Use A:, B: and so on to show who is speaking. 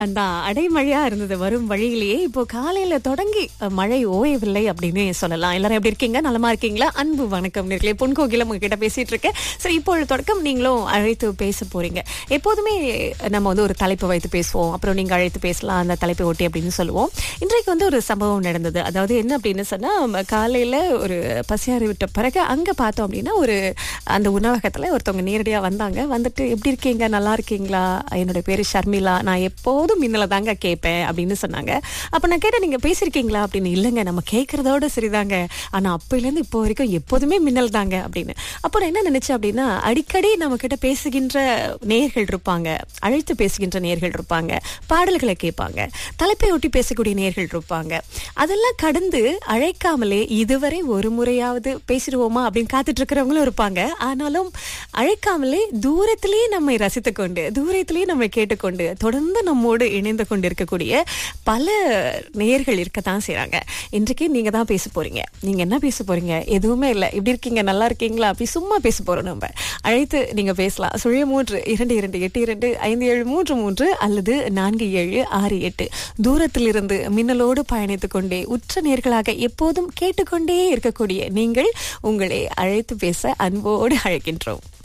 A: அந்த அடைமழையா இருந்தது வரும் வழியிலேயே இப்போ காலையில தொடங்கி அஹ், மழை ஓயவில்லை அப்படின்னு சொல்லலாம் எல்லாரும் எப்படி இருக்கீங்க நலமா இருக்கீங்களா அன்பு வணக்கம் நேர்களே பொன் கோகிலம் உங்ககிட்ட பேசிட்டு இருக்கேன் சரி இப்போ தொடக்கம் நீங்களும் அழைத்து பேச போறீங்க எப்போதுமே நம்ம வந்து ஒரு தலைப்பு வைத்து பேசுவோம் அப்புறம் நீங்க அழைத்து பேசலாம் அந்த தலைப்பை ஒட்டி அப்படின்னு சொல்லுவோம் இன்றைக்கு வந்து ஒரு சம்பவம் நடந்தது அதாவது என்ன அப்படின்னு சொன்னா ம, காலையில ஒரு பசியாறு விட்ட பிறகு அங்க பார்த்தோம் அப்படின்னா ஒரு அந்த உணவகத்துல ஒருத்தவங்க நேரடியா வந்தாங்க வந்துட்டு எப்படி இருக்கீங்க நல்லா இருக்கீங்களா என்னோட பேரு ஷர்மிளா நான் எப்போதும் மின்னல தாங்க கேட்பேன் அப்படின்னு சொன்னாங்க அப்ப நான் கேட்டேன் நீங்க பேசிருக்கீங்களா அப்படின்னு இல்லைங்க நம்ம கேட்கறதோட சரிதாங்க ஆனா அப்பையில இருந்து இப்போ வரைக்கும் எப்போதுமே மின்னல் தாங்க அப்படின்னு அப்போ நான் என்ன நினைச்சேன் அப்படின்னா அடிக்கடி நம்ம கிட்ட பேசுகின்ற நேர்கள் இருப்பாங்க அழைத்து பேசுகின்ற நேர்கள் இருப்பாங்க பாடல்களை கேட்பாங்க தலைப்பை ஒட்டி பேசக்கூடிய நேர்கள் இருப்பாங்க அதெல்லாம் கடந்து அழைக்காமலே இதுவரை ஒரு முறையாவது பேசிடுவோமா அப்படின்னு காத்துட்டு இருக்கிறவங்களும் இருப்பாங்க ஆனாலும் அழைக்காமலே தூரத்திலேயே நம்மை ரசித்துக் கொண்டு தூரத்திலேயே நம்மை கேட்டுக்கொண்டு தொடர்ந்து நம்மோடு இணைந்து கொண்டு இருக்கக்கூடிய பல நேயர்கள் இருக்கத்தான் செய்றாங்க இன்றைக்கு நீங்க தான் பேச போறீங்க நீங்க என்ன பேச போறீங்க எதுவுமே இல்லை இப்படி இருக்கீங்க நல்லா இருக்கீங்களா அப்படி சும்மா பேச போறோம் நம்ம அழைத்து நீங்க பேசலாம் சுழிய மூன்று இரண்டு இரண்டு எட்டு இரண்டு ஐந்து ஏழு மூன்று மூன்று அல்லது நான்கு ஏழு ஆறு எட்டு தூரத்திலிருந்து மின்னலோடு பயணித்துக் கொண்டே உற்ற நேர்களாக எப்போதும் கேட்டுக்கொண்டே இருக்கக்கூடிய நீங்கள் உங்களை அழைத்து பேச அன்போடு அழைக்கின்றோம்